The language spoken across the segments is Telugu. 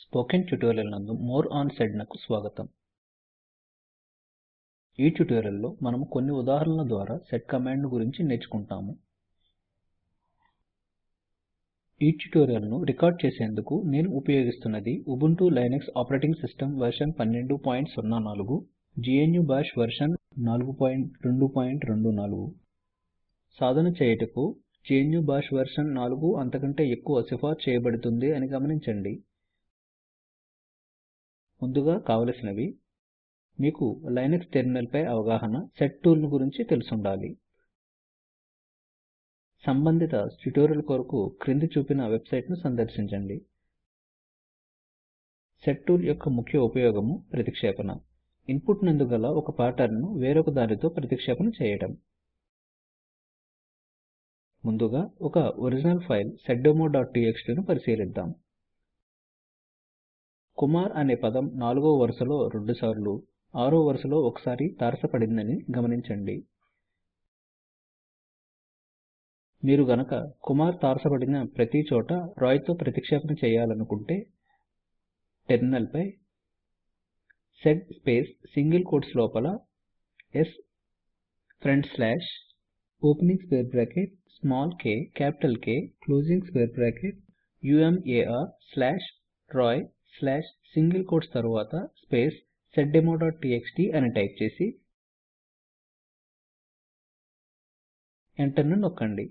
స్పోకెన్ ట్యుటోరియల్ నందు మోర్ ఆన్ సెడ్ నకు స్వాగతం ఈ ట్యుటోరియల్ లో మనము కొన్ని ఉదాహరణల ద్వారా సెడ్ కమాండ్ ను గురించి నేర్చుకుంటాము ఈ ట్యుటోరియల్ ను రికార్డ్ చేసేందుకు నేను ఉపయోగిస్తున్నది Ubuntu Linux operating system version 1204 GNU Bash version 4224 సాధన చేయుటకు GNU బాష్ వెర్షన్ 4 అంతకంటే ఎక్కువ సిఫార్సు చేయబడుతుంది అని గమనించండి ముందుగా కావలసినవి మీకు లైనక్స్ టెర్మినల్ పై అవగాహన సెడ్ టూల్ ను గురించి తెలిసుండాలి సంబంధిత ట్యుటోరియల్ కొరకు క్రింది చూపిన వెబ్సైట్ ను సందర్శించండి సెడ్ టూల్ యొక్క ముఖ్య ఉపయోగము ప్రతిక్షేపణ ఇన్పుట్ నందు గల ఒక పాటర్న్ ను వేరొక దానితో ప్రతిక్షేపణ చేయడం ముందుగా ఒక ఒరిజినల్ ఫైల్ seddemo.txt ను పరిశీలిద్దాం కుమార్ అనే పదం నాలుగవ వరుసలో రెండుసార్లు ఆరవ వరుసలో ఒకసారి తారసపడిందని గమనించండి మీరు గనక కుమార్ తారసపడిన ప్రతి చోట రాయ్ తో ప్రతిక్షేపణ చేయాలనుకుంటే టెర్మినల్ పై సెడ్ స్పేస్ సింగిల్ కోట్స్ లోపల s front slash opening square bracket small k capital K closing square bracket ఉమర్ slash Rai slash single quotes తరువాత స్పేస్ seddemo.txt అని టైప్ చేసి ఎంటర్ ను నొక్కండి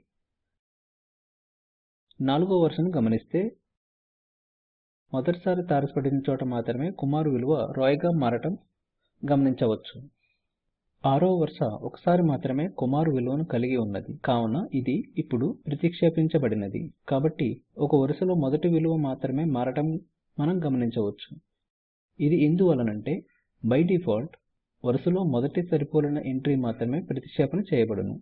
నాలుగవ వరుసను గమనిస్తే మొదటిసారి తారసపడిన చోట మాత్రమే కుమార్ విలువ రాయ్ గా మారటం గమనించవచ్చు ఆరవ వరుస ఒకసారి మాత్రమే కుమార్ విలువను కలిగి ఉన్నది కావున ఇది ఇప్పుడు ప్రతిక్షేపించబడినది కాబట్టి ఒక వరుసలో మొదటి విలువ మాత్రమే మారటం మనం గమనించవచ్చు ఇది ఎందువలనంటే బై డిఫాల్ట్ వరుసలో మొదటి సరిపోలిన ఎంట్రీ మాత్రమే ప్రతిక్షేపణ చేయబడును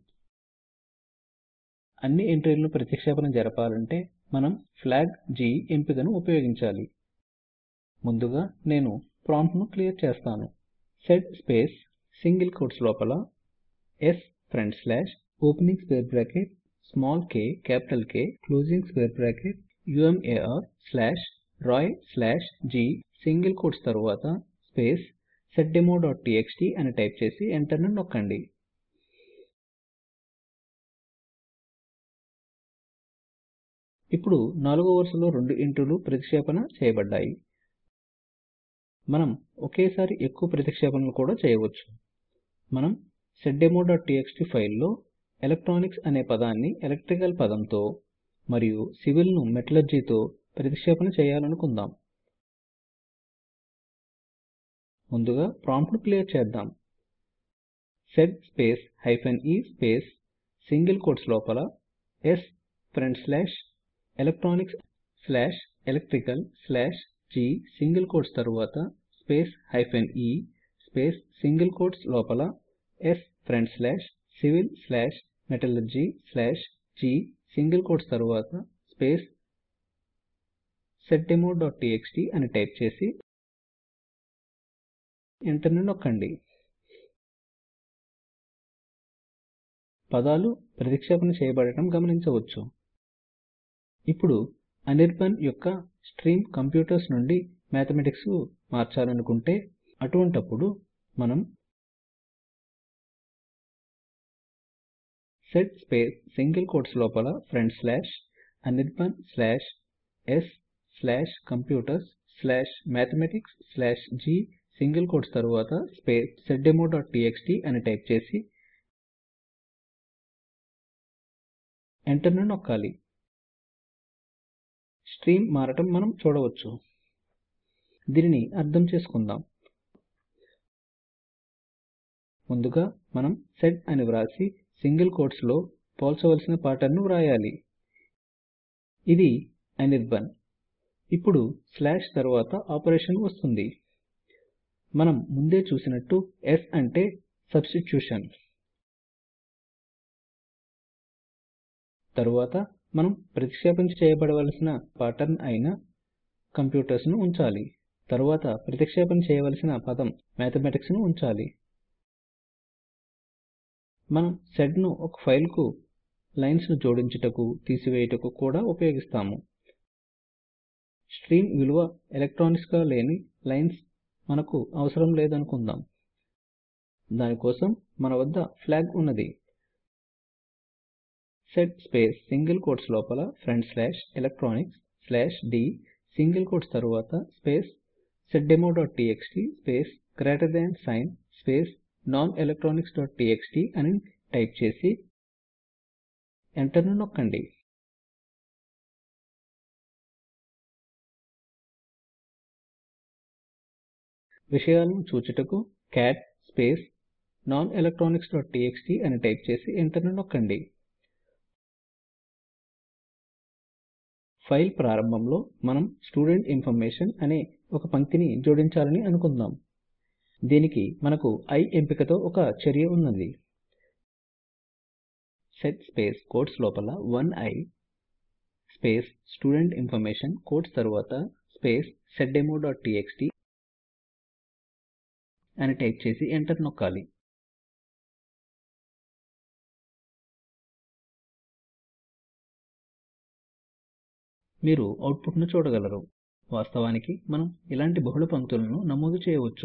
అన్ని ఎంట్రీలను ప్రతిక్షేపణ జరపాలంటే మనం ఫ్లాగ్ G ఎంపికను ఉపయోగించాలి ముందుగా నేను ప్రాంప్ట్ ను క్లియర్ చేస్తాను సెడ్ స్పేస్ సింగిల్ కోట్స్ లోపల s front slash opening square bracket small k capital K closing square bracket ఉమర్ slash Rai slash G single quotes తరువాత స్పేస్ seddemo.txt అని టైప్ చేసి ఎంటర్ ను నొక్కండి ఇప్పుడు నాలుగవ వరుసలో రెండు ఎంట్రీలు ప్రతిక్షేపణ చేయబడ్డాయి మనం ఒకేసారి ఎక్కువ ప్రతిక్షేపణలు కూడా చేయవచ్చు మనం seddemo.txt ఫైల్ లో ఎలక్ట్రానిక్స్ అనే పదాన్ని ఎలక్ట్రికల్ పదంతో మరియు సివిల్ ను మెటలర్జీ తో ప్రతిక్షేపణ చేయాలనుకుందాం ముందుగా ప్రాంప్ట్ ను క్లియర్ చేద్దాం sed space hyphen e space single quotes లోపల s front slash electronics slash electrical slash G single quotes తరువాత space hyphen e space single quotes లోపల s front slash civil slash metallurgy slash G single quotes తరువాత స్పేస్ seddemo.txt అని టైప్ చేసి ఎంటర్ ను నొక్కండి పదాలు ప్రతిక్షేపణ చేయబడటం గమనించవచ్చు ఇప్పుడు అనిర్బన్ యొక్క స్ట్రీమ్ కంప్యూటర్స్ నుండి మాథమాటిక్స్ కు మార్చాలనుకుంటే అటువంటప్పుడు మనం సెడ్ స్పేస్ సింగిల్ కోట్స్ లోపల front slash Anirban slash s slash computers slash mathematics slash G single quotes తరువాత స్పేస్ seddemo.txt అని టైప్ చేసి ఎంటర్ ను నొక్కాలి స్ట్రీమ్ మారటం మనం చూడవచ్చు దీనిని అర్థం చేసుకుందాం ముందుగా మనం సెడ్ అని వ్రాసి సింగిల్ కోట్స్ లో పోల్చవలసిన పాటర్న్ ను వ్రాయాలి ఇది అనిర్బన్ ఇప్పుడు స్లాష్ తరువాత ఆపరేషన్ వస్తుంది మనం ముందే చూసినట్టు s అంటే సబ్స్టిట్యూషన్ తరువాత మనం ప్రతిక్షేపణ చేయబడవలసిన పాటర్న్ అయిన కంప్యూటర్స్ ను ఉంచాలి తరువాత ప్రతిక్షేపణ చేయవలసిన పదం మాథమాటిక్స్ ను ఉంచాలి మనం సెడ్ ను ఒక ఫైల్ కు లైన్స్ ను జోడించుటకు తీసివేయుటకు కూడా ఉపయోగిస్తాము స్ట్రీమ్ విలువ ఎలక్ట్రానిక్స్ గా లేని లైన్స్ మనకు అవసరం లేదనుకుందాం దాని కోసం మన వద్ద ఫ్లాగ్ ఉన్నది సెడ్ స్పేస్ సింగిల్ కోట్స్ లోపల front slash electronics slash d single quotes తరువాత space seddemo.txt space greater than sign space non electronicsటీఎక్స్టీ అని టైప్ చేసి ఎంటర్ ను నొక్కండి విషయాలను చూచుటకు క్యాట్ స్పేస్ నాన్ electronicsటీఎక్స్టీ అని టైప్ చేసి ఎంటర్ ను నొక్కండి ఫైల్ ప్రారంభంలో మనం స్టూడెంట్ ఇన్ఫర్మేషన్ అనే ఒక పంక్తిని జోడించాలని అనుకుందాం దీనికి మనకు i ఎంపికతో ఒక చర్య ఉన్నది సెట్ స్పేస్ కోట్స్ లోపల 1i space student information quotes తరువాత స్పేస్ seddemo.txt అని టైప్ చేసి ఎంటర్ నొక్కాలి మీరు అవుట్పుట్ ను చూడగలరు వాస్తవానికి మనం ఇలాంటి బహుళ పంక్తులను నమోదు చేయవచ్చు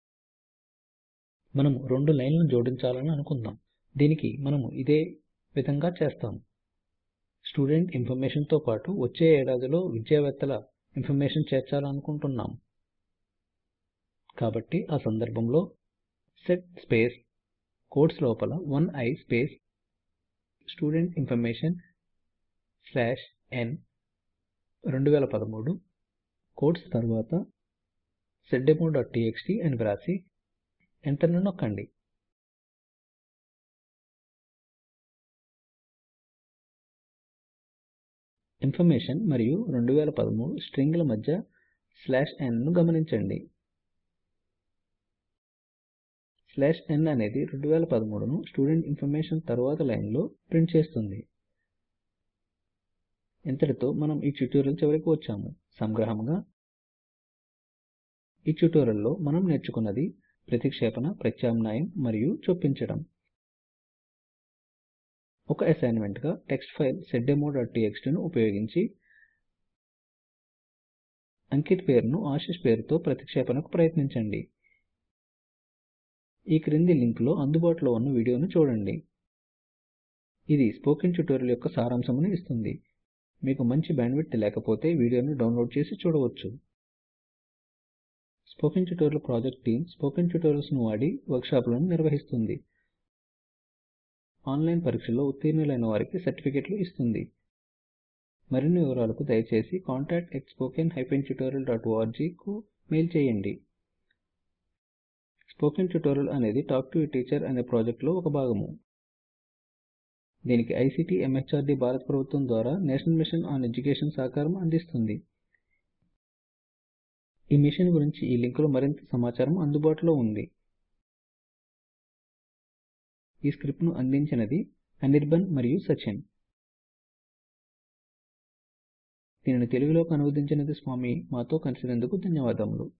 మనము రెండు లైన్లను జోడించాలని అనుకుందాం దీనికి మనము ఇదే విధంగా చేస్తాము స్టూడెంట్ ఇన్ఫర్మేషన్ తో పాటు వచ్చే ఏడాదిలో విద్యావేత్తల ఇన్ఫర్మేషన్ చేర్చాలనుకుంటున్నాం కాబట్టి ఆ సందర్భంలో సెట్ స్పేస్ కోట్స్ లోపల 1i space student information slash n 2013 quotes తరువాత seddemo.txt అని వ్రాసి ఎంటర్ ను నొక్కండి ఇన్ఫర్మేషన్ మరియు 2013 స్ట్రింగ్ ల మధ్య స్లాష్ n ను గమనించండి స్లాష్ n అనేది 2013 ను స్టూడెంట్ ఇన్ఫర్మేషన్ తరువాత లైన్ లో ప్రింట్ చేస్తుంది ఇంతటితో మనం ఈ ట్యుటోరియల్ చివరికి వచ్చాము సంగ్రహంగా ఈ ట్యుటోరియల్ లో మనం నేర్చుకున్నది ప్రతిక్షేపణ ప్రత్యామ్నాయం మరియు చొప్పించడం ఒక అసైన్మెంట్ గా టెక్స్ట్ ఫైల్ seddemo.txt ను ఉపయోగించి అంకిత్ పేరును ఆశిష్ పేరుతో ప్రతిక్షేపణకు ప్రయత్నించండి ఈ క్రింది లింక్ లో అందుబాటులో ఉన్న వీడియోను చూడండి ఇది స్పోకెన్ ట్యుటోరియల్ యొక్క సారాంశమును ఇస్తుంది మీకు మంచి బ్యాండ్విడ్త్ లేకపోతే వీడియోను డౌన్లోడ్ చేసి చూడవచ్చు spoken tutorial project team spoken tutorials ను వాడి వర్క్ షాపులను నిర్వహిస్తుంది ఆన్లైన్ పరీక్షలో ఉత్తీర్ణులైన వారికి సర్టిఫికెట్లు ఇస్తుంది మరిన్ని వివరాలకు దయచేసి contactspoken tutorialorg కు మెయిల్ చేయండి స్పోకెన్ ట్యుటోరియల్ అనేది టాక్ టు ఏ టీచర్ అనే ప్రాజెక్ట్ లో ఒక భాగము దీనికి ఐసీటీ ఎంహార్డీ భారత ప్రభుత్వం ద్వారా నేషనల్ మిషన్ ఆన్ ఎడ్యుకేషన్ సహకారం అందిస్తుంది ఈ మిషన్ గురించి ఈ లింక్ లో మరింత సమాచారం అందుబాటులో ఉంది ఈ స్క్రిప్ట్ ను అందించినది అనిర్బన్ మరియు సచిన్ దీనిని తెలుగులోకి అనువదించినది స్వామి మాతో కలిసినందుకు ధన్యవాదములు